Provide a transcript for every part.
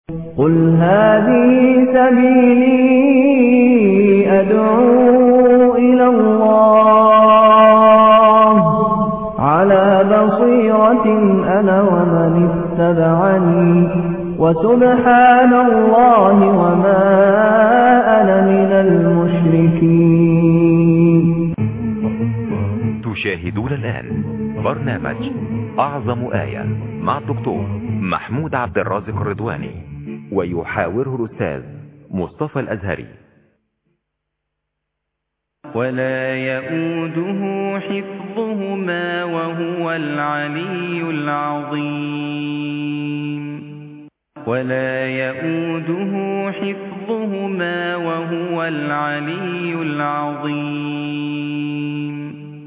قل هذه سبيلي أدعو إلى الله على بصيرة أنا ومن اتبعني وسبحان الله وما أنا من المشركين تشاهدون الآن برنامج أعظم آية مع الدكتور محمود عبد الرازق الرضواني ويحاوره الأستاذ مصطفى الأزهري ولا يؤوده حفظهما وهو العلي العظيم ولا يؤوده حفظهما وهو العلي العظيم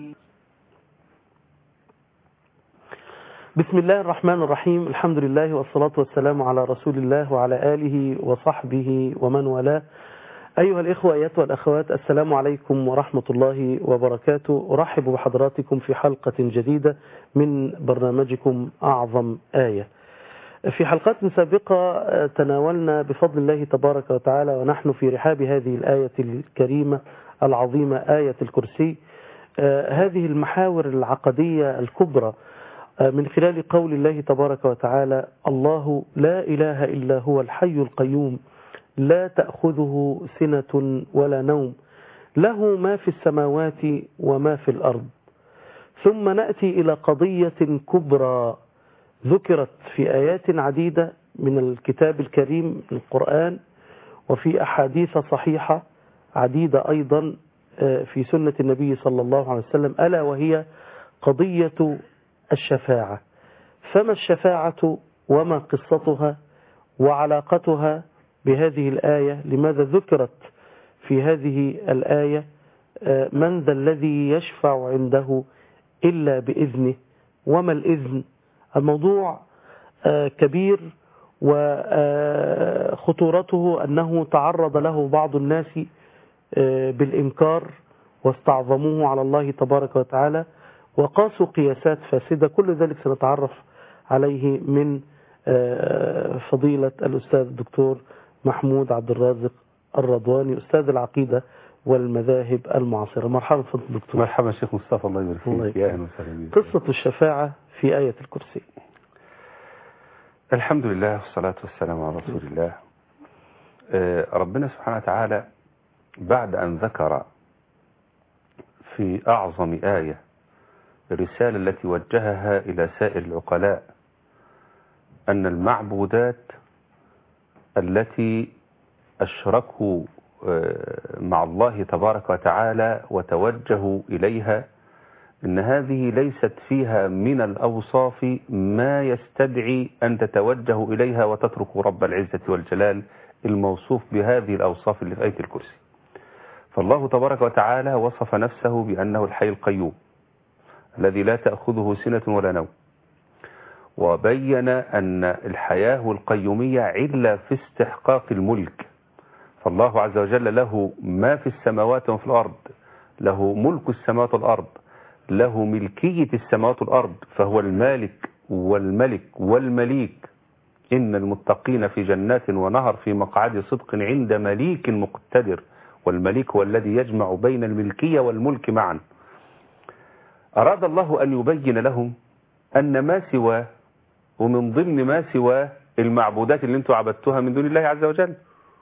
بسم الله الرحمن الرحيم الحمد لله والصلاة والسلام على رسول الله وعلى آله وصحبه ومن والاه أيها الإخوة أيتها الأخوات السلام عليكم ورحمة الله وبركاته أرحب بحضراتكم في حلقة جديدة من برنامجكم أعظم آية في حلقات سابقة تناولنا بفضل الله تبارك وتعالى ونحن في رحاب هذه الآية الكريمة العظيمة آية الكرسي هذه المحاور العقدية الكبرى من خلال قول الله تبارك وتعالى الله لا إله إلا هو الحي القيوم لا تأخذه سنة ولا نوم له ما في السماوات وما في الأرض ثم نأتي إلى قضية كبرى ذكرت في آيات عديدة من الكتاب الكريم القرآن وفي أحاديث صحيحة عديدة أيضا في سنة النبي صلى الله عليه وسلم ألا وهي قضية الشفاعة فما الشفاعة وما قصتها وعلاقتها بهذه الآية لماذا ذكرت في هذه الآية من ذا الذي يشفع عنده إلا بإذنه وما الإذن الموضوع كبير وخطورته أنه تعرض له بعض الناس بالإنكار واستعظموه على الله تبارك وتعالى وقاسوا قياسات فاسدة كل ذلك سنتعرف عليه من فضيلة الأستاذ الدكتور محمود عبد الرازق الرضواني أستاذ العقيدة والمذاهب المعاصرة مرحبا فضل الدكتور مرحبا شيخ مصطفى الله يبارك الله فيك يا اهلا وسهلا بك قصة الشفاعة في آية الكرسي الحمد لله والصلاة والسلام على رسول الله آه، ربنا سبحانه وتعالى بعد أن ذكر في أعظم آية الرسالة التي وجهها إلى سائر العقلاء أن المعبودات التي أشركوا مع الله تبارك وتعالى وتوجهوا إليها إن هذه ليست فيها من الأوصاف ما يستدعي أن تتوجهوا إليها وتتركوا رب العزة والجلال الموصوف بهذه الأوصاف اللي في آية الكرسي فالله تبارك وتعالى وصف نفسه بأنه الحي القيوم الذي لا تأخذه سنة ولا نوم وبين أن الحياة والقيومية علة في استحقاق الملك فالله عز وجل له ما في السماوات وفي الأرض له ملك السماوات والأرض له ملكية السماوات والأرض فهو المالك والملك والمليك إن المتقين في جنات ونهر في مقعد صدق عند مليك مقتدر والمليك هو الذي يجمع بين الملكية والملك معا أراد الله أن يبين لهم أن ما سواه ومن ضمن ما سواه المعبودات اللي انتم عبدتوها من دون الله عز وجل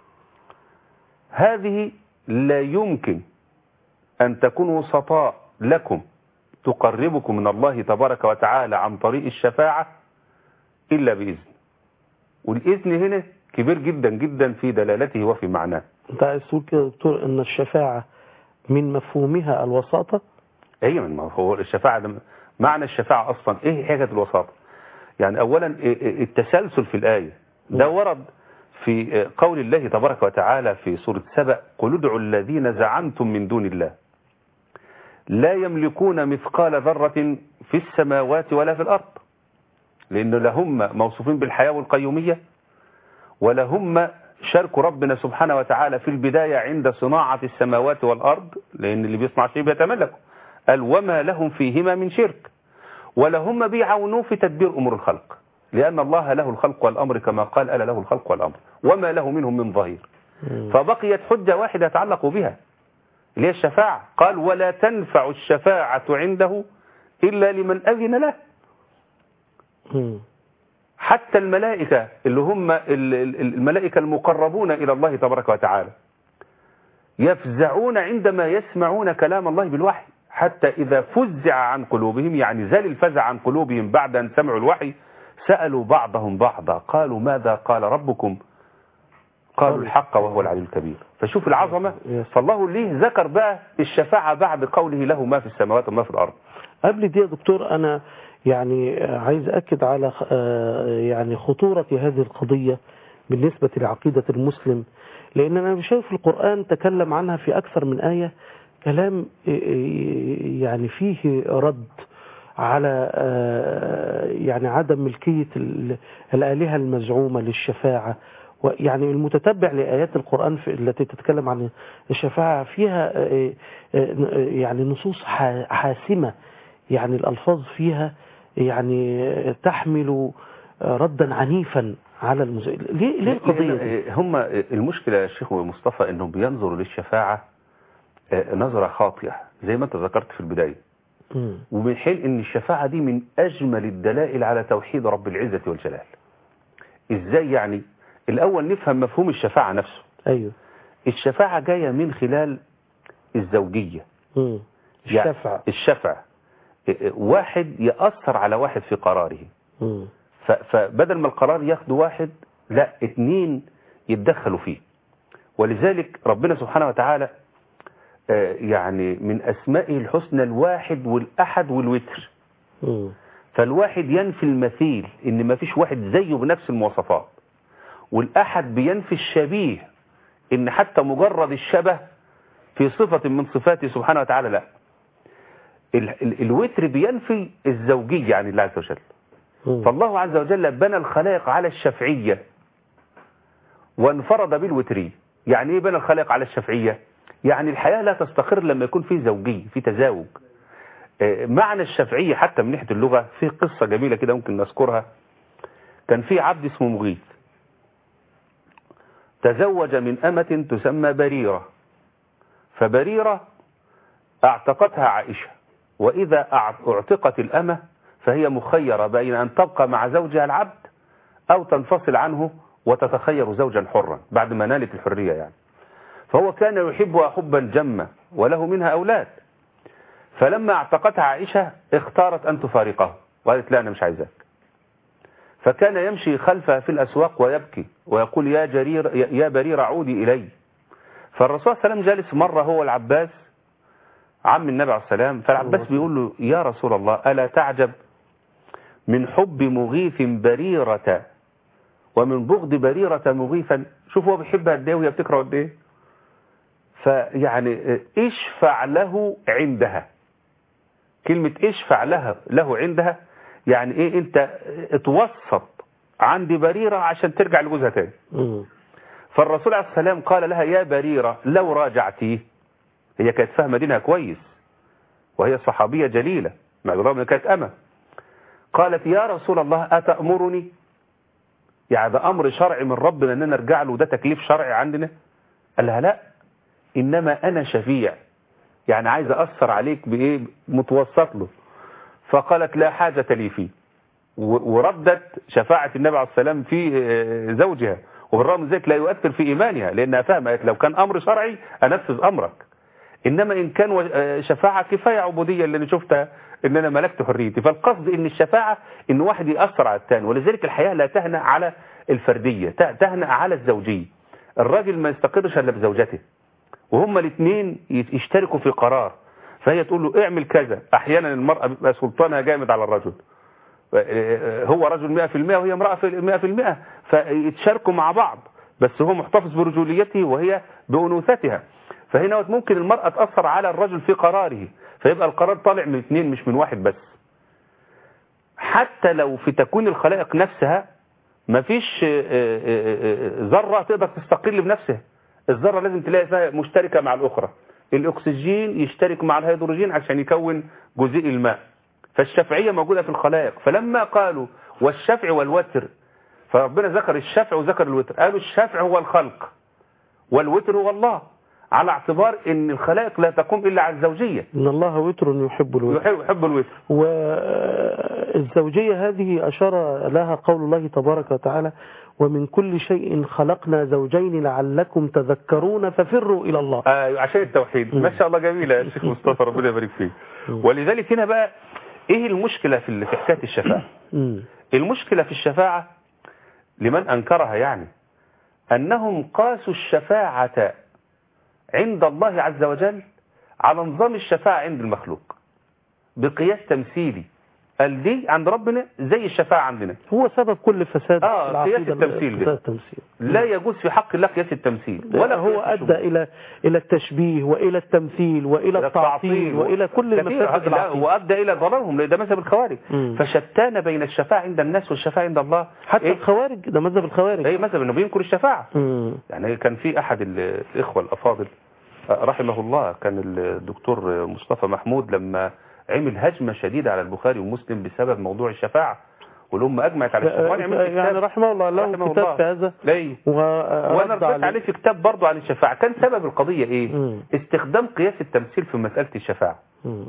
هذه لا يمكن أن تكون وسطاء لكم تقربكم من الله تبارك وتعالى عن طريق الشفاعة إلا بإذن والإذن هنا كبير جدا جدا في دلالته وفي معناه أنت عايز تقول كده يا دكتور أن الشفاعة من مفهومها الوساطة هي من ما هو الشفاعة ده معنى الشفاعة أصلا إيه حاجة الوساطة يعني أولا التسلسل في الآية ده ورد في قول الله تبارك وتعالى في سورة سبأ قل ادعوا الذين زعمتم من دون الله لا يملكون مثقال ذرة في السماوات ولا في الأرض لأن لهم موصوفين بالحياة والقيومية ولهم شارك ربنا سبحانه وتعالى في البداية عند صناعة السماوات والأرض لأن اللي بيصنع شيء بيتملكه قال وما لهم فيهما من شرك ولهم بيعاونوه في تدبير أمور الخلق لأن الله له الخلق والأمر كما قال ألا له الخلق والأمر وما له منهم من ظهير مم. فبقيت حجة واحدة يتعلق بها اللي هي الشفاعة قال ولا تنفع الشفاعة عنده إلا لمن أذن له مم. حتى الملائكة اللي هم ال- ال- الملائكة المقربون إلى الله تبارك وتعالى يفزعون عندما يسمعون كلام الله بالوحي حتى إذا فزع عن قلوبهم يعني زال الفزع عن قلوبهم بعد أن سمعوا الوحي سألوا بعضهم بعضا قالوا ماذا قال ربكم قالوا الحق وهو العلي الكبير فشوف العظمة يس. فالله ليه ذكر بقى الشفاعة بعد قوله له ما في السماوات وما في الأرض قبل دي يا دكتور أنا يعني عايز أكد على آه، يعني خطورة هذه القضية بالنسبة لعقيدة المسلم لأن أنا شايف القرآن تكلم عنها في أكثر من آية كلام آه، آه، يعني فيه رد على آه، يعني عدم ملكية ال- الآلهة المزعومة للشفاعة يعني المتتبع لآيات القرآن في التي تتكلم عن الشفاعة فيها آه، آه، يعني نصوص ح- حاسمة يعني الألفاظ فيها يعني تحمل ردا عنيفا على المز... ليه, ليه القضية دي؟ هم المشكلة يا شيخ مصطفى انهم بينظروا للشفاعة آه، نظرة خاطئة زي ما انت ذكرت في البداية مم. ومن حين ان الشفاعة دي من اجمل الدلائل على توحيد رب العزة والجلال ازاي يعني الاول نفهم مفهوم الشفاعة نفسه أيوه الشفاعة جاية من خلال الزوجية مم. يعني الشفع الشفع آه، آه، واحد يأثر على واحد في قراره مم. ف- فبدل ما القرار ياخده واحد لا اتنين يتدخلوا فيه ولذلك ربنا سبحانه وتعالى آه، يعني من أسمائه الحسنى الواحد والأحد والوتر مم. فالواحد ينفي المثيل إن ما فيش واحد زيه بنفس المواصفات والأحد بينفي الشبيه إن حتى مجرد الشبه في صفة من صفاته سبحانه وتعالى لا ال- ال- الوتر بينفي الزوجية عن الله عز وجل مم. فالله عز وجل بنى الخلائق على الشفعية وانفرد بالوترية يعني ايه بنى الخلائق على الشفعية يعني الحياة لا تستقر لما يكون في زوجية في تزاوج آه، معنى الشفعية حتى من ناحية اللغة في قصة جميلة كده ممكن نذكرها كان في عبد اسمه مغيث تزوج من أمة تسمى بريرة فبريرة اعتقتها عائشة وإذا أع- اعتقت الأمة فهي مخيرة بين أن تبقى مع زوجها العبد أو تنفصل عنه وتتخير زوجا حرا بعد ما نالت الحرية يعني فهو كان يحبها حبا جما وله منها أولاد فلما اعتقتها عائشة اختارت أن تفارقه وقالت لا أنا مش عايزاك فكان يمشي خلفها في الأسواق ويبكي ويقول يا جرير يا يا برير عودي إلي فالرسول صلى الله عليه وسلم جالس مرة هو العباس عم النبي عليه السلام فالعباس بيقول له يا رسول الله ألا تعجب من حب مغيث بريرة ومن بغض بريرة مغيثا شوف هو بيحبها قد ايه وهي بتكره قد ايه فيعني اشفع له عندها كلمة اشفع لها له عندها يعني ايه انت اتوسط عند بريرة عشان ترجع لجوزها تاني مم. فالرسول عليه السلام قال لها يا بريرة لو راجعتيه هي كانت فاهمة دينها كويس وهي صحابية جليلة مع الرغم انها كانت أمة قالت يا رسول الله أتأمرني يعني ده أمر شرعي من ربنا أننا نرجع له ده تكليف شرعي عندنا قال لها لا إنما أنا شفيع يعني عايز أثر عليك بإيه متوسط له فقالت لا حاجة لي فيه و- وردت شفاعة النبي عليه السلام في آه، زوجها وبالرغم من ذلك لا يؤثر في إيمانها لأنها فاهمة قالت لو كان أمر شرعي أنفذ أمرك إنما إن كان و- آه، شفاعة كفاية عبودية اللي أنا شفتها إن أنا ملكت حريتي فالقصد إن الشفاعة إن واحد يأثر على الثاني ولذلك الحياة لا تهنأ على الفردية ت- تهنأ على الزوجية الراجل ما يستقرش إلا بزوجته وهما الاثنين يشتركوا في قرار فهي تقول له اعمل كذا احيانا المرأة بيبقى سلطانها جامد على الرجل هو رجل 100% وهي امرأة في 100% فيتشاركوا مع بعض بس هو محتفظ برجوليته وهي بأنوثتها فهنا ممكن المرأة تأثر على الرجل في قراره فيبقى القرار طالع من اثنين مش من واحد بس حتى لو في تكوين الخلائق نفسها مفيش ذرة تقدر تستقل بنفسها الذرة لازم تلاقي فيها مشتركة مع الأخرى الأكسجين يشترك مع الهيدروجين عشان يكون جزيء الماء فالشفعية موجودة في الخلائق فلما قالوا والشفع والوتر فربنا ذكر الشفع وذكر الوتر قالوا الشفع هو الخلق والوتر هو الله على اعتبار ان الخلائق لا تقوم الا على الزوجيه إن الله وتر يحب الوتر يحب, يحب الوتر والزوجية هذه أشار لها قول الله تبارك وتعالى ومن كل شيء خلقنا زوجين لعلكم تذكرون ففروا إلى الله آه عشان التوحيد مم. ما شاء الله جميله يا شيخ مصطفى ربنا يبارك فيك مم. ولذلك هنا بقى ايه المشكله في ال- في حكايه الشفاعه مم. المشكله في الشفاعه لمن انكرها يعني انهم قاسوا الشفاعه عند الله عز وجل على نظام الشفاعه عند المخلوق بقياس تمثيلي قال دي عند ربنا زي الشفاعه عندنا هو سبب كل فساد آه، في العقيدة قياس التمثيل ده. قياس التمثيل لا يجوز في حق الله قياس التمثيل ولا هو قياس أدى الشبهة. إلى إلى التشبيه وإلى التمثيل وإلى التعطيل وإلى كل كثير. مفاسد لا، العقيدة وأدى إلى ضلالهم لأن ده مذهب الخوارج مم. فشتان بين الشفاعة عند الناس والشفاعة عند الله حتى إيه؟ الخوارج ده مذهب الخوارج ايه مذهب انه بينكر الشفاعة مم. يعني كان في احد ال- الاخوة الافاضل آه، رحمه الله كان الدكتور مصطفى محمود لما عمل هجمة شديدة على البخاري ومسلم بسبب موضوع الشفاعة والأمة أجمعت على الشفاعة وأنا عملت يعني كتاب رحمه الله له رحمه كتاب الله. في هذا ليه؟ ورد وانا رديت عليه في كتاب برضه عن الشفاعة كان سبب القضية ايه مم. استخدام قياس التمثيل في مسألة الشفاعة مم.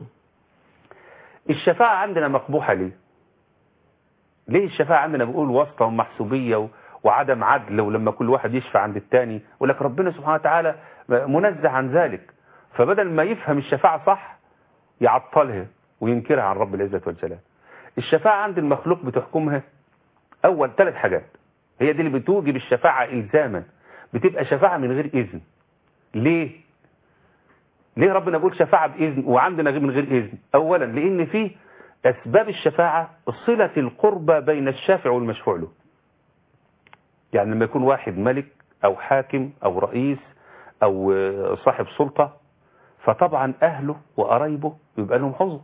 الشفاعة عندنا مقبوحة ليه ليه الشفاعة عندنا بيقول واسطة ومحسوبية و- وعدم عدل ولما كل واحد يشفع عند التاني ولك ربنا سبحانه وتعالى منزه عن ذلك فبدل ما يفهم الشفاعة صح يعطلها وينكرها عن رب العزة والجلال الشفاعة عند المخلوق بتحكمها أول ثلاث حاجات هي دي اللي بتوجب الشفاعة إلزاما بتبقى شفاعة من غير إذن ليه ليه ربنا بيقول شفاعة بإذن وعندنا غير- من غير إذن أولا لأن فيه أسباب الشفاعة صلة القربة بين الشافع والمشفوع له يعني لما يكون واحد ملك أو حاكم أو رئيس أو آه، صاحب سلطة فطبعا أهله وقرايبه بيبقى لهم حظوة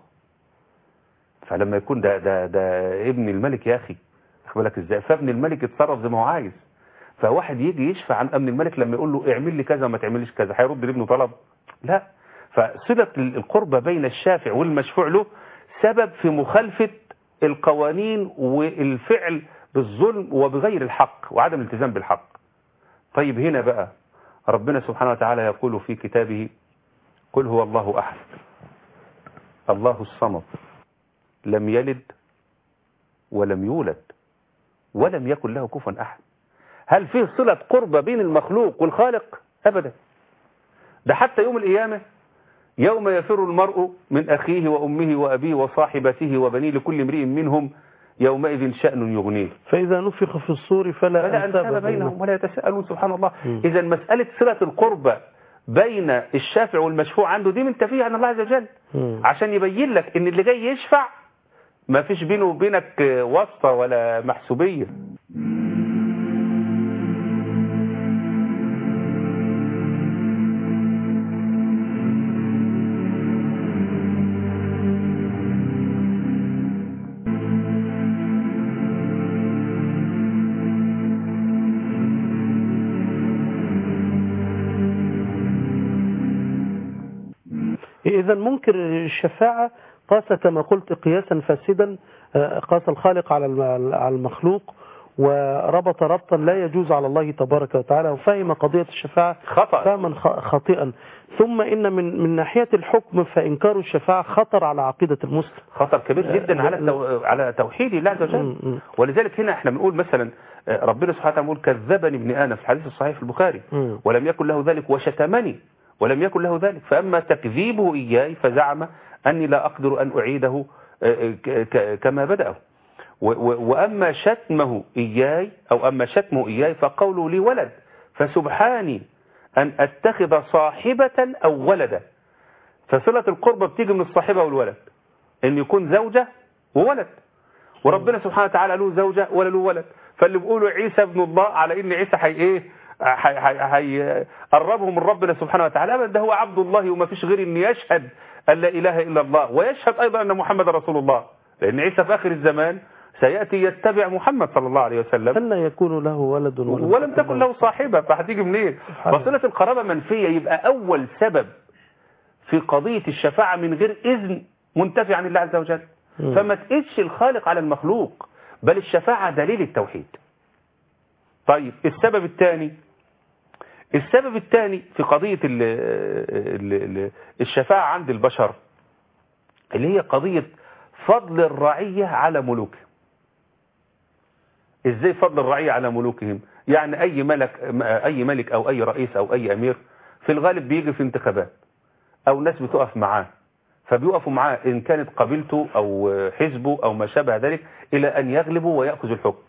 فلما يكون ده ده ده ابن الملك يا أخي واخد بالك ازاي فابن الملك يتصرف زي ما هو عايز فواحد يجي يشفع عن امن الملك لما يقول له اعمل لي كذا وما تعمليش كذا هيرد لابنه طلب لا فصلة القربة بين الشافع والمشفوع له سبب في مخالفة القوانين والفعل بالظلم وبغير الحق وعدم الالتزام بالحق طيب هنا بقى ربنا سبحانه وتعالى يقول في كتابه قل هو الله أحد الله الصمد لم يلد ولم يولد ولم يكن له كفوا أحد هل فيه صلة قربة بين المخلوق والخالق أبدا ده حتى يوم القيامة يوم يفر المرء من أخيه وأمه وأبيه وصاحبته وبنيه لكل امرئ منهم يومئذ شأن يغنيه فإذا نفخ في الصور فلا, فلا أنساب أنساب بينهم ولا يتساءلون سبحان الله مم. إذا مسألة صلة القربة بين الشافع والمشفوع عنده دي من تفيه عن الله عز وجل مم. عشان يبين لك ان اللي جاي يشفع ما فيش بينه وبينك واسطة ولا محسوبية إذا منكر الشفاعة قاس كما قلت قياسا فاسدا آه، قاس الخالق على الم- على المخلوق وربط ربطا لا يجوز على الله تبارك وتعالى وفهم قضية الشفاعة خطأ فهما خ- خاطئا ثم إن من من ناحية الحكم فإنكار الشفاعة خطر على عقيدة المسلم خطر كبير جدا على التو... على توحيد الله عز وجل م- م. ولذلك هنا احنا بنقول مثلا آه، ربنا سبحانه وتعالى بيقول كذبني ابن آدم في الحديث الصحيح في البخاري م. ولم يكن له ذلك وشتمني ولم يكن له ذلك فأما تكذيبه إياي فزعم أني لا أقدر أن أعيده آه، ك- ك- كما بدأه و- و- وأما شتمه إياي أو أما شتمه إياي فقوله لي ولد فسبحاني أن أتخذ صاحبة أو ولدا فصلة القربة بتيجي من الصاحبة والولد ان يكون زوجة وولد وربنا سبحانه وتعالى له زوجة ولا له ولد فاللي بيقولوا عيسى ابن الله على ان عيسى حي ايه حي حي حي قربهم من ربنا سبحانه وتعالى ابدا ده هو عبد الله وما فيش غير ان يشهد ان لا اله الا الله ويشهد ايضا ان محمد رسول الله لان عيسى في اخر الزمان سياتي يتبع محمد صلى الله عليه وسلم أن يكون له ولد ولم تكن له صاحبة فهتيجي منين الله. فصلة القرابة منفية يبقى أول سبب في قضية الشفاعة من غير إذن منتفي عن الله عز وجل مم. فما تقيسش الخالق على المخلوق بل الشفاعة دليل التوحيد طيب السبب الثاني السبب الثاني في قضية ال ال ال الشفاعة عند البشر اللي هي قضية فضل الرعية على ملوكهم ازاي فضل الرعية على ملوكهم يعني اي ملك اي ملك او اي رئيس او اي امير في الغالب بيجي في انتخابات او ناس بتقف معاه فبيقفوا معاه ان كانت قبيلته او حزبه او ما شابه ذلك الى ان يغلبوا ويأخذوا الحكم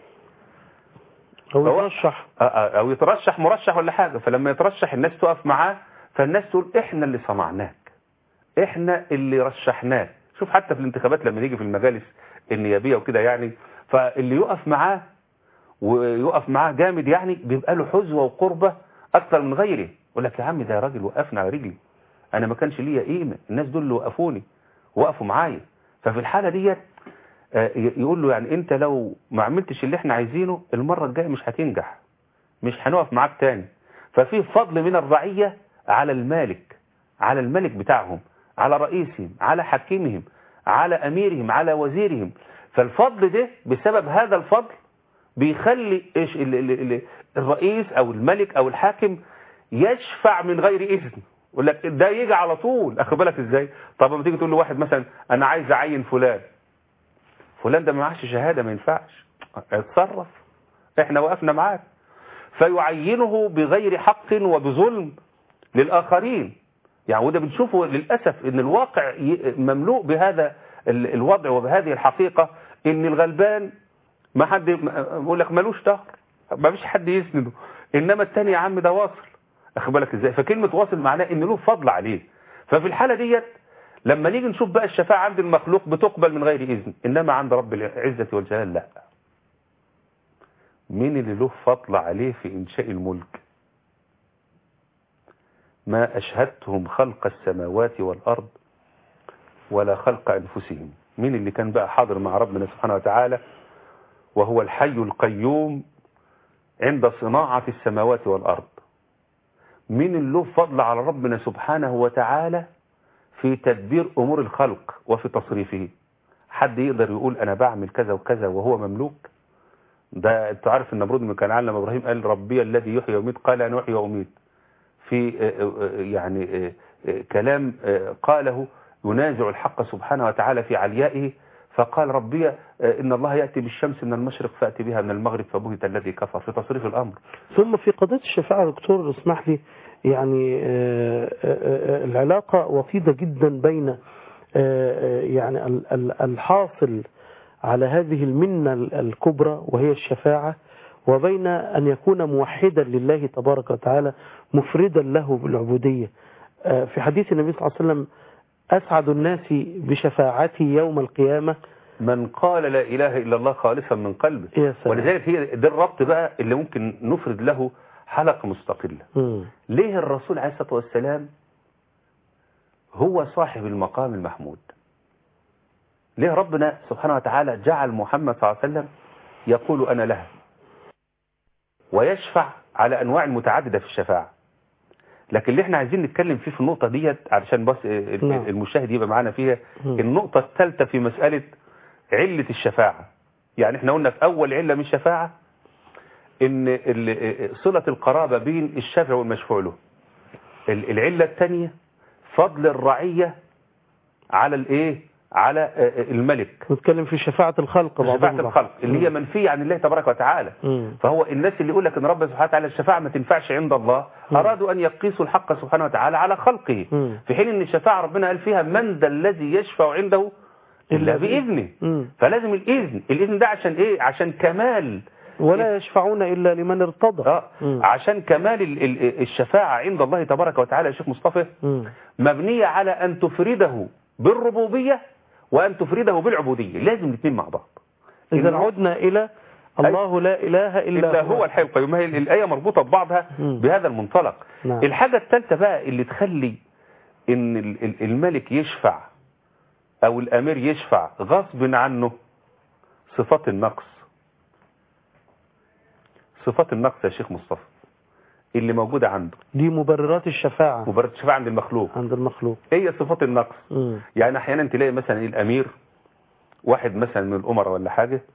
هو هو- يرشح آه، آه، او يترشح مرشح ولا حاجة فلما يترشح الناس تقف معاه فالناس تقول احنا اللي صنعناك احنا اللي رشحناك شوف حتى في الانتخابات لما نيجي في المجالس النيابية وكده يعني فاللي يقف معاه ويقف معاه جامد يعني بيبقى له حزوة وقربة اكتر من غيره يقول لك يا عم ده راجل وقفنا على رجلي انا ما كانش ليا قيمة الناس دول اللي وقفوني وقفوا معايا ففي الحالة ديت آه، ي- يقول له يعني انت لو ما عملتش اللي احنا عايزينه المرة الجاية مش هتنجح مش هنقف معاك تاني ففي فضل من الرعية على المالك على الملك بتاعهم على رئيسهم على حكيمهم على أميرهم على وزيرهم فالفضل ده بسبب هذا الفضل بيخلي إيش ال- ال- ال- الرئيس أو الملك أو الحاكم يشفع من غير إذن يقول لك ده يجي على طول أخد بالك إزاي طب لما تيجي تقول لواحد مثلا أنا عايز أعين فلان فلان ده ما معهش شهادة ما ينفعش اتصرف احنا وقفنا معاك فيعينه بغير حق وبظلم للآخرين يعني وده بنشوفه للأسف ان الواقع ي- مملوء بهذا ال- الوضع وبهذه الحقيقة ان الغلبان ما حد يقول لك ملوش ظهر ما فيش حد يسنده انما التاني يا عم ده واصل اخد بالك ازاي فكلمة واصل معناه ان له فضل عليه ففي الحالة ديت لما نيجي نشوف بقى الشفاعة عند المخلوق بتقبل من غير إذن إنما عند رب العزة والجلال لا مين اللي له فضل عليه في إنشاء الملك ما أشهدتهم خلق السماوات والأرض ولا خلق أنفسهم مين اللي كان بقى حاضر مع ربنا سبحانه وتعالى وهو الحي القيوم عند صناعة السماوات والأرض مين اللي له فضل على ربنا سبحانه وتعالى في تدبير أمور الخلق وفي تصريفه حد يقدر يقول أنا بعمل كذا وكذا وهو مملوك ده انت عارف ان نمرود من كان علم ابراهيم قال ربي الذي يحيي ويميت قال انا احيي واميت في آه، آه، يعني آه، آه، كلام آه، قاله ينازع الحق سبحانه وتعالى في عليائه فقال ربي آه، ان الله ياتي بالشمس من المشرق فاتي بها من المغرب فبهت الذي كفر في تصريف الامر ثم في قضية الشفاعة يا دكتور اسمح لي يعني آه، آه، آه، العلاقة وطيدة جدا بين آه، آه، يعني ال- ال- الحاصل على هذه المنة ال- الكبرى وهي الشفاعة وبين أن يكون موحدا لله تبارك وتعالى مفردا له بالعبودية آه، في حديث النبي صلى الله عليه وسلم أسعد الناس بشفاعتي يوم القيامة من قال لا اله الا الله خالصا من قلبه يا سلام. ولذلك هي ده الربط بقى اللي ممكن نفرد له حلقه مستقله مم. ليه الرسول عليه الصلاة والسلام هو صاحب المقام المحمود ليه ربنا سبحانه وتعالى جعل محمد صلى الله عليه وسلم يقول أنا لها ويشفع على أنواع متعددة في الشفاعة لكن اللي احنا عايزين نتكلم فيه في النقطة ديت علشان بس ال- نعم. المشاهد يبقى معانا فيها مم. النقطة الثالثة في مسألة علة الشفاعة يعني احنا قلنا في أول علة من الشفاعة ان ال- صلة القرابة بين الشافع والمشفوع له ال- العلة الثانية فضل الرعية على الايه على آه، الملك نتكلم في شفاعة الخلق بعضهم شفاعة بعض. الخلق اللي هي مم. منفية عن الله تبارك وتعالى مم. فهو الناس اللي يقول لك ان ربنا سبحانه وتعالى الشفاعة ما تنفعش عند الله مم. ارادوا ان يقيسوا الحق سبحانه وتعالى على خلقه مم. في حين ان الشفاعة ربنا قال فيها من ذا الذي يشفع عنده الا إلا باذنه مم. فلازم الاذن الاذن ده عشان ايه عشان كمال ولا يشفعون إلا لمن ارتضى اه مم. عشان كمال ال- ال- الشفاعة عند الله تبارك وتعالى يا شيخ مصطفى مم. مبنية على أن تفرده بالربوبية وأن تفرده بالعبودية لازم الاثنين مع بعض إذا إن- عدنا إلى الله لا إله إلا, إلا هو الحي القيوم هي الآية مربوطة ببعضها مم. بهذا المنطلق نعم. الحاجة الثالثة بقى اللي تخلي إن ال- ال- الملك يشفع أو الأمير يشفع غصب عنه صفات النقص صفات النقص يا شيخ مصطفى اللي موجودة عنده دي مبررات الشفاعة مباراة الشفاعة عند المخلوق عند المخلوق هي صفات النقص مم. يعني احيانا تلاقي مثلا الامير واحد مثلا من الامراء ولا حاجه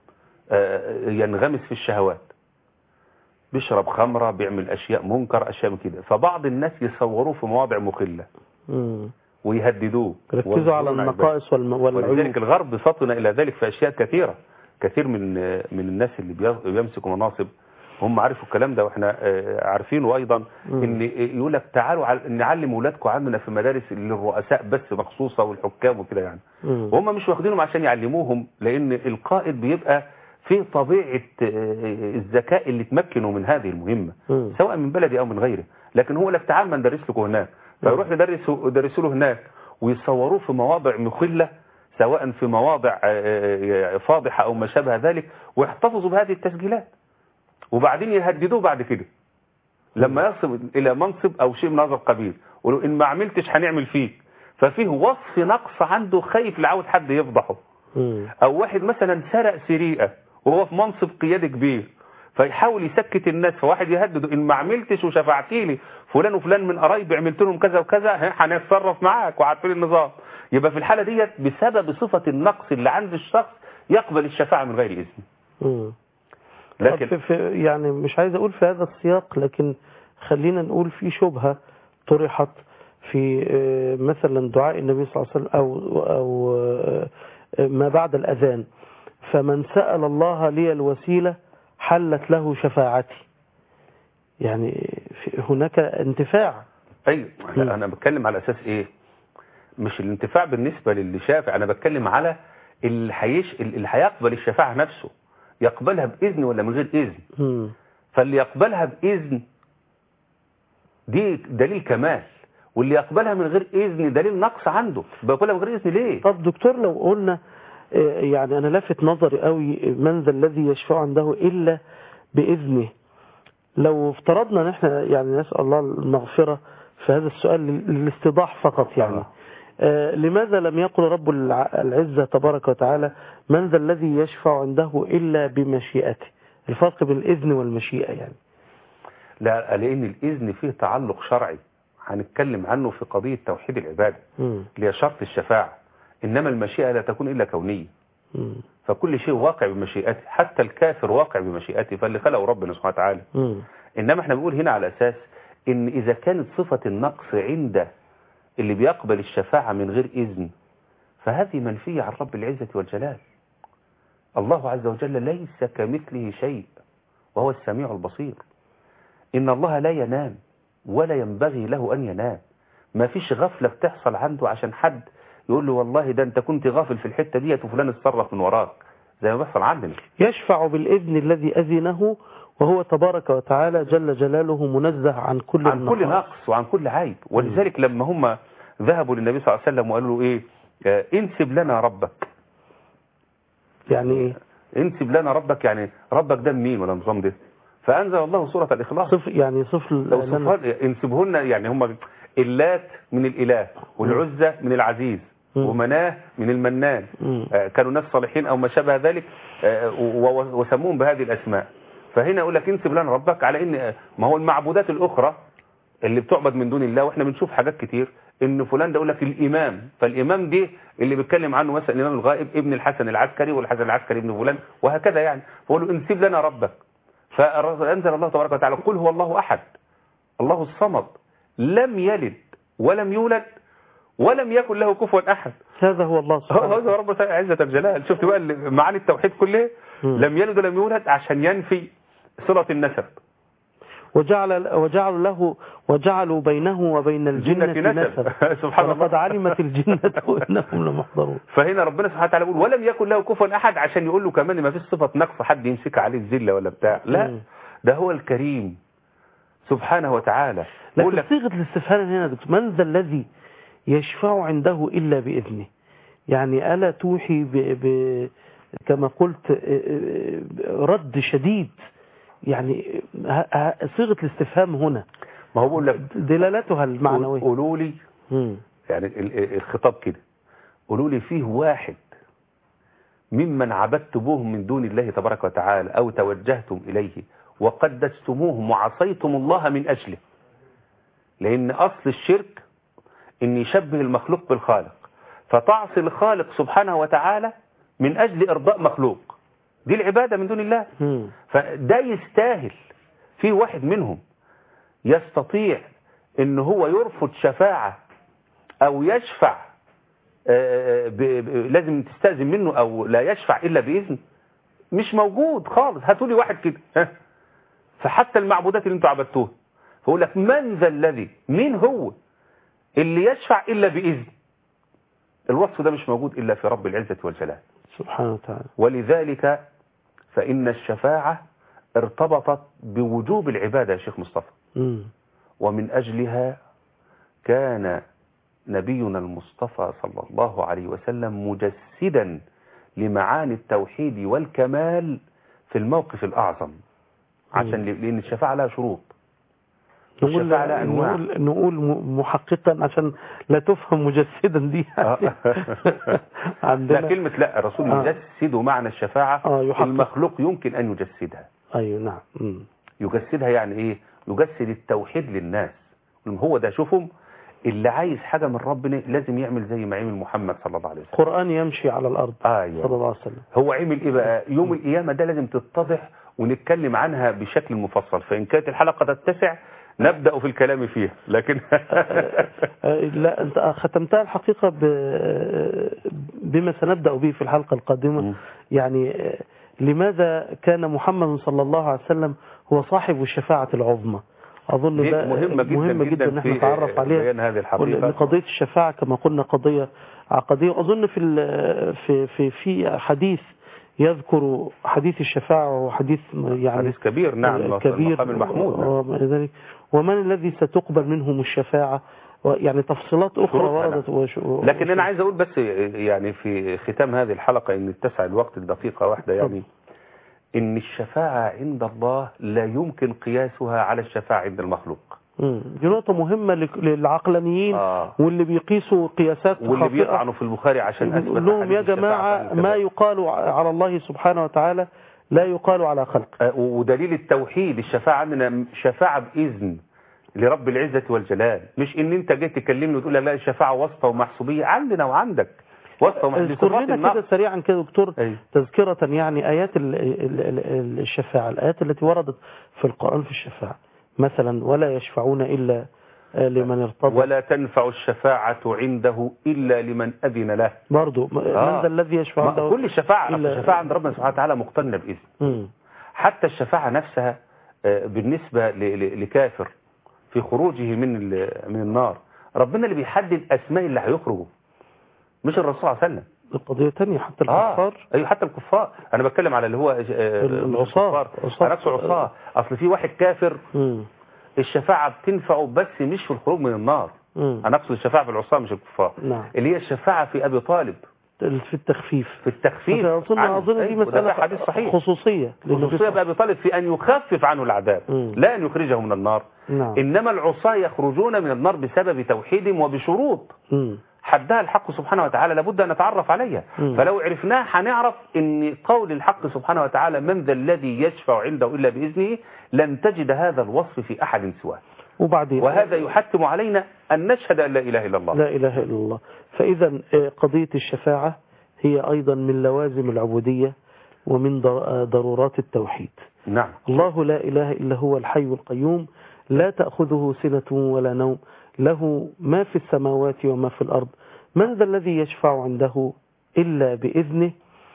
آه، ينغمس في الشهوات بيشرب خمرة بيعمل أشياء منكر أشياء من كده فبعض الناس يصوروه في مواضع مخلة مم. ويهددوه ركزوا على ويظهرون النقائص والم- ولذلك والعيوب الغرب فطن إلى ذلك في أشياء كثيرة كثير من من الناس اللي بي- بيمسكوا مناصب هم عارفوا الكلام ده واحنا آه، عارفينه ايضا مم. ان يقول لك تعالوا عل- نعلم اولادكم عندنا في مدارس للرؤساء بس مخصوصه والحكام وكده يعني مم. وهم مش واخدينهم عشان يعلموهم لان القائد بيبقى فيه طبيعه آه، الذكاء اللي تمكنه من هذه المهمه مم. سواء من بلدي او من غيره لكن هو لك تعال ما ندرس لكم هناك فيروح يدرسوا يدرسوا له هناك ويصوروه في مواضع مخله سواء في مواضع آه، فاضحه او ما شابه ذلك ويحتفظوا بهذه التسجيلات وبعدين يهددوه بعد كده لما يصل الى منصب او شيء من هذا القبيل ولو ان ما عملتش هنعمل فيك ففيه وصف نقص عنده خايف لعود حد يفضحه مم. او واحد مثلا سرق سرقه وهو في منصب قيادي كبير فيحاول يسكت الناس فواحد يهدده ان ما عملتش وشفعتي لي فلان وفلان من قرايبي عملت لهم كذا وكذا ها، هنتصرف معاك وعارفين النظام يبقى في الحاله ديت بسبب صفه النقص اللي عند الشخص يقبل الشفاعه من غير اذن مم. لكن طب في يعني مش عايز اقول في هذا السياق لكن خلينا نقول في شبهة طرحت في آه، مثلا دعاء النبي صلى الله عليه وسلم او او آه، ما بعد الاذان فمن سأل الله لي الوسيلة حلت له شفاعتي يعني في- هناك انتفاع ايوه مم. انا بتكلم على اساس ايه مش الانتفاع بالنسبه للي شافع انا بتكلم على اللي هيش اللي هيقبل الشفاعه نفسه يقبلها باذن ولا من غير اذن مم. فاللي يقبلها باذن دي دليل كمال واللي يقبلها من غير اذن دليل نقص عنده بيقبلها من غير اذن ليه طب دكتور لو قلنا آه، يعني أنا لافت نظري قوي من ذا الذي يشفع عنده إلا بإذنه لو افترضنا ان احنا يعني نسأل الله المغفرة في هذا السؤال للاستيضاح فقط يعني آه. آه لماذا لم يقل رب الع- العزة تبارك وتعالى من ذا الذي يشفع عنده إلا بمشيئته الفرق بين الإذن والمشيئة يعني لا لان الاذن فيه تعلق شرعي هنتكلم عنه في قضيه توحيد العباده مم. اللي هي شرط الشفاعه انما المشيئه لا تكون الا كونيه مم. فكل شيء واقع بمشيئته حتى الكافر واقع بمشيئته فاللي خلقه ربنا سبحانه وتعالى مم. انما احنا بنقول هنا على اساس ان اذا كانت صفة النقص عند اللي بيقبل الشفاعة من غير اذن فهذه منفية عن رب العزة والجلال الله عز وجل ليس كمثله شيء وهو السميع البصير ان الله لا ينام ولا ينبغي له ان ينام ما فيش غفلة بتحصل عنده عشان حد يقول له والله ده انت كنت غافل في الحتة ديت وفلان اتصرف من وراك زي ما بيحصل عندنا يشفع بالإذن الذي أذنه وهو تبارك وتعالى جل جلاله منزه عن كل عن كل النقائص. نقص وعن كل عيب ولذلك لما هم ذهبوا للنبي صلى الله عليه وسلم وقالوا له ايه آه، انسب لنا ربك يعني إيه؟ انسب لنا ربك يعني ربك ده مين ولا النظام ده فانزل الله سوره الاخلاص صف يعني صف لو لنا- صفات انسبه لنا يعني هم اللات من الاله والعزى من العزيز مم. ومناه من المنان مم. آه، كانوا ناس صالحين او ما شابه ذلك آه، و- و- وسموهم بهذه الاسماء فهنا يقول لك انسب لنا ربك على ان آه، ما هو المعبودات الاخرى اللي بتعبد من دون الله واحنا بنشوف حاجات كتير ان فلان ده يقول لك الامام فالامام دي اللي بيتكلم عنه مثلا الامام الغائب ابن الحسن العسكري والحسن العسكري ابن فلان وهكذا يعني فقول له انسب لنا ربك فانزل الله تبارك وتعالى قل هو الله احد الله الصمد لم يلد ولم يولد ولم يكن له كفوا احد هذا هو الله هو سبحانه هو وتعالى. رب عزة الجلال شفت بقى اللي- معاني التوحيد كلها مم. لم يلد ولم يولد عشان ينفي صلة النسب وجعل وجعلوا له وجعلوا بينه وبين الجنة الجنة نسب. نسب سبحان الله. ولقد علمت الجنة انهم لمحضرون فهنا ربنا سبحانه وتعالى يقول ولم يكن له كفوا احد عشان يقول له كمان ما فيش صفة نقص حد يمسك عليه الذلة ولا بتاع لا مم. ده هو الكريم سبحانه وتعالى يقول لكن لك صيغة الاستفهام هنا يا دكتور من ذا الذي يشفع عنده إلا بإذنه يعني ألا توحي ب... ب... كما قلت آه، آه، رد شديد يعني ه- ه- صيغة الاستفهام هنا ما هو بيقول لك دلالتها المعنوية قولوا لي مم. يعني ال- ال- الخطاب كده قولوا لي فيه واحد ممن عبدتموهم من دون الله تبارك وتعالى أو توجهتم إليه وقدستموهم وعصيتم الله من أجله لأن أصل الشرك أن يشبه المخلوق بالخالق فتعصي الخالق سبحانه وتعالى من أجل إرضاء مخلوق دي العبادة من دون الله مم. فده يستاهل في واحد منهم يستطيع ان هو يرفض شفاعة او يشفع آه، ب- ب- لازم تستأذن منه او لا يشفع الا بإذن مش موجود خالص هاتوا لي واحد كده ها. فحتى المعبودات اللي انتوا عبدتوها فيقول لك من ذا الذي مين هو اللي يشفع الا بإذن الوصف ده مش موجود الا في رب العزة والجلال سبحانه وتعالى ولذلك فإن الشفاعة ارتبطت بوجوب العبادة يا شيخ مصطفى مم. ومن أجلها كان نبينا المصطفى صلى الله عليه وسلم مجسدا لمعاني التوحيد والكمال في الموقف الأعظم عشان لأن الشفاعة لها شروط نقول الشفاعة لها أنواع. نقول نقول م- محققا عشان لا تفهم مجسدا دي آه. عندنا لا كلمة لا الرسول آه. يجسد معنى الشفاعة آه، يحقق. المخلوق يمكن أن يجسدها ايوه نعم مم. يجسدها يعني ايه يجسد التوحيد للناس هو ده شوفهم اللي عايز حاجة من ربنا لازم يعمل زي ما عمل محمد صلى الله عليه وسلم قرآن يمشي على الارض ايوه صلى الله عليه وسلم هو عمل ايه بقى يوم القيامة ده لازم تتضح ونتكلم عنها بشكل مفصل فإن كانت الحلقة تتسع نبدأ في الكلام فيها لكن آه، لا انت ختمتها الحقيقة ب- بما سنبدأ به في الحلقة القادمة مم. يعني آه، لماذا كان محمد صلى الله عليه وسلم هو صاحب الشفاعة العظمى أظن دي ده مهمة جدا مهمة جدا جدا ان احنا في نتعرف عليها بيان هذه الحقيقة قضية الشفاعة كما قلنا قضية عقدية وأظن في ال- في في في حديث يذكر حديث الشفاعة وهو حديث يعني حديث كبير نعم كبير المقام المحمود نعم. وما إلى ذلك ومن الذي ستقبل منهم الشفاعة و- يعني تفصيلات أخرى شروطها وردت وش... لكن انا عايز اقول بس يعني في ختام هذه الحلقة ان اتسع الوقت لدقيقة واحدة يعني ان الشفاعة عند الله لا يمكن قياسها على الشفاعة عند المخلوق مم. دي نقطة مهمة لك- للعقلانيين آه. واللي بيقيسوا قياسات واللي خاطئة بيطعنوا في البخاري عشان اثبت نقول لهم أحاديث يا الشفاعة جماعة فعلا ما كذا. يقال على الله سبحانه وتعالى لا يقال على خلق آه، ودليل التوحيد الشفاعة عندنا شفاعة بإذن لرب العزة والجلال مش ان انت جيت تكلمني وتقول لي لا الشفاعة واسطة ومحسوبية عندنا وعندك واسطة ومحسوبية اذكر صفات لنا النقص. كده سريعا كده دكتور أيوة. تذكرة يعني آيات ال- ال- ال- الشفاعة الآيات التي وردت في القرآن في الشفاعة مثلا ولا يشفعون إلا آه، لمن ارتضى ولا تنفع الشفاعة عنده إلا لمن أذن له برضو م- آه. من ذا الذي يشفع ما عنده كل الشفاعة إلا- الشفاعة عند ربنا سبحانه وتعالى مقترنة بإذن مم. حتى الشفاعة نفسها آه، بالنسبة ل- ل- لكافر في خروجه من ال- من النار ربنا اللي بيحدد أسماء اللي هيخرجوا مش الرسول صلى الله عليه وسلم القضية تانية حتى اه الكفار ايوه حتى الكفار انا بتكلم على اللي هو آه، العصاة. الكفار. عصاة. انا اقصد عصاة اصل في واحد كافر مم. الشفاعة بتنفعه بس مش في الخروج من النار مم. انا اقصد الشفاعة في العصاة مش الكفار نعم اللي هي الشفاعة في ابي طالب في التخفيف في التخفيف أظن عنه. أظن دي أيوة، وده مسألة حديث صحيح خصوصية لأنه خصوصية بأبي طالب في أن يخفف عنه العذاب مم. لا أن يخرجه من النار نعم إنما العصاة يخرجون من النار بسبب توحيدهم وبشروط مم. حدها الحق سبحانه وتعالى لابد أن نتعرف عليها مم. فلو عرفناها هنعرف أن قول الحق سبحانه وتعالى من ذا الذي يشفع عنده إلا بإذنه لن تجد هذا الوصف في أحد سواه وبعدين وهذا يحتم علينا أن نشهد أن لا إله إلا الله لا إله إلا الله فإذا آه، قضية الشفاعة هي أيضا من لوازم العبودية ومن ضر- آه، ضرورات التوحيد نعم الله لا إله إلا هو الحي القيوم لا تأخذه سنة ولا نوم له ما في السماوات وما في الأرض من ذا الذي يشفع عنده إلا بإذنه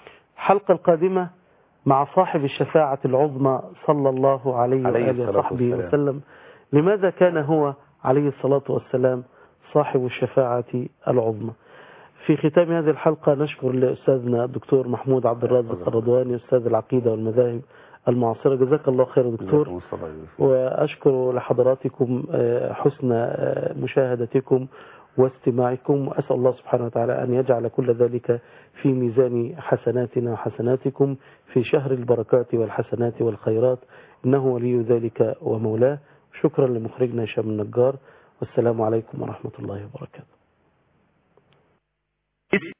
حلقة القادمة مع صاحب الشفاعة العظمى صلى الله عليه عليه وآله الصلاة وصحبه والسلام. وسلم لماذا كان هو عليه الصلاة والسلام صاحب الشفاعة العظمى في ختام هذه الحلقة نشكر لأستاذنا الدكتور محمود عبد الرازق الرضواني أستاذ العقيدة والمذاهب المعاصرة جزاك الله خير يا دكتور جزاكم الله خير. وأشكر لحضراتكم آه، حسن آه، مشاهدتكم واستماعكم وأسأل الله سبحانه وتعالى أن يجعل كل ذلك في ميزان حسناتنا وحسناتكم في شهر البركات والحسنات والخيرات إنه ولي ذلك ومولاه شكرا لمخرجنا هشام النجار والسلام عليكم ورحمة الله وبركاته